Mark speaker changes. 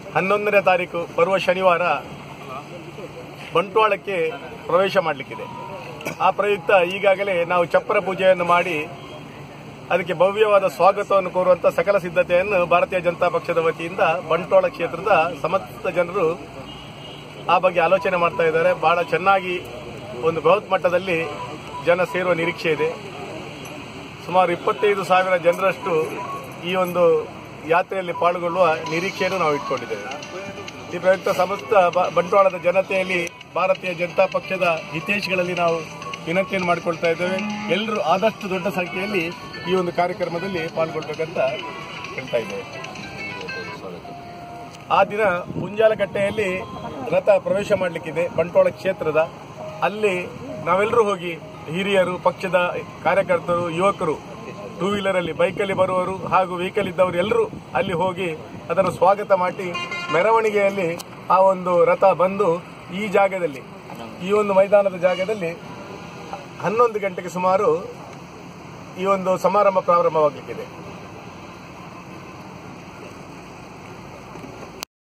Speaker 1: ಹನ್ನೊಂದನೇ ತಾರೀಕು ಬರುವ ಶನಿವಾರ ಬಂಟ್ವಾಳಕ್ಕೆ ಪ್ರವೇಶ ಮಾಡಲಿಕ್ಕಿದೆ ಆ ಪ್ರಯುಕ್ತ ಈಗಾಗಲೇ ನಾವು ಚಪ್ಪರ ಪೂಜೆಯನ್ನು ಮಾಡಿ ಅದಕ್ಕೆ ಭವ್ಯವಾದ ಸ್ವಾಗತವನ್ನು ಕೋರುವಂತ ಸಕಲ ಸಿದ್ಧತೆಯನ್ನು ಭಾರತೀಯ ಜನತಾ ಪಕ್ಷದ ವತಿಯಿಂದ ಬಂಟ್ವಾಳ ಕ್ಷೇತ್ರದ ಸಮಸ್ತ ಜನರು ಆ ಬಗ್ಗೆ ಆಲೋಚನೆ ಮಾಡ್ತಾ ಇದ್ದಾರೆ ಬಹಳ ಚೆನ್ನಾಗಿ ಒಂದು ಬೃಹತ್ ಮಟ್ಟದಲ್ಲಿ ಜನ ಸೇರುವ ನಿರೀಕ್ಷೆ ಇದೆ ಸುಮಾರು ಇಪ್ಪತ್ತೈದು ಸಾವಿರ ಜನರಷ್ಟು ಈ ಒಂದು ಯಾತ್ರೆಯಲ್ಲಿ ಪಾಲ್ಗೊಳ್ಳುವ ನಿರೀಕ್ಷೆಯನ್ನು ನಾವು ಇಟ್ಕೊಂಡಿದ್ದೇವೆ ಈ ಪ್ರಯುಕ್ತ ಸಮಸ್ತ ಬ- ಬಂಟ್ವಾಳದ ಜನತೆಯಲ್ಲಿ ಭಾರತೀಯ ಜನತಾ ಪಕ್ಷದ ಹಿತೈಷಿಗಳಲ್ಲಿ ನಾವು ವಿನಂತಿಯನ್ನು ಮಾಡಿಕೊಳ್ತಾ ಇದ್ದೇವೆ ಎಲ್ಲರೂ ಆದಷ್ಟು ದೊಡ್ಡ ಸಂಖ್ಯೆಯಲ್ಲಿ ಈ ಒಂದು ಕಾರ್ಯಕ್ರಮದಲ್ಲಿ ಪಾಲ್ಗೊಳ್ಬೇಕಂತ ಹೇಳ್ತಾ ಇದ್ದೇವೆ ಆ ದಿನ ಮುಂಜಾಲಕಟ್ಟೆಯಲ್ಲಿ ರಥ ಪ್ರವೇಶ ಮಾಡಲಿಕ್ಕಿದೆ ಬಂಟ್ವಾಳ ಕ್ಷೇತ್ರದ ಅಲ್ಲಿ ನಾವೆಲ್ಲರೂ ಹೋಗಿ ಹಿರಿಯರು ಪಕ್ಷದ ಕಾರ್ಯಕರ್ತರು ಯುವಕರು ಟೂ ವೀಲರ್ ಅಲ್ಲಿ ಬೈಕಲ್ಲಿ ಬರುವವರು ಹಾಗೂ ವೆಹಿಕಲ್ ಇದ್ದವರು ಎಲ್ಲರೂ ಅಲ್ಲಿ ಹೋಗಿ ಅದನ್ನು ಸ್ವಾಗತ ಮಾಡಿ ಮೆರವಣಿಗೆಯಲ್ಲಿ ಆ ಒಂದು ರಥ ಬಂದು ಈ ಜಾಗದಲ್ಲಿ ಈ ಒಂದು ಮೈದಾನದ ಜಾಗದಲ್ಲಿ ಹನ್ನೊಂದು ಗಂಟೆಗೆ ಸುಮಾರು ಈ ಒಂದು ಸಮಾರಂಭ ಪ್ರಾರಂಭವಾಗಲಿಕ್ಕಿದೆ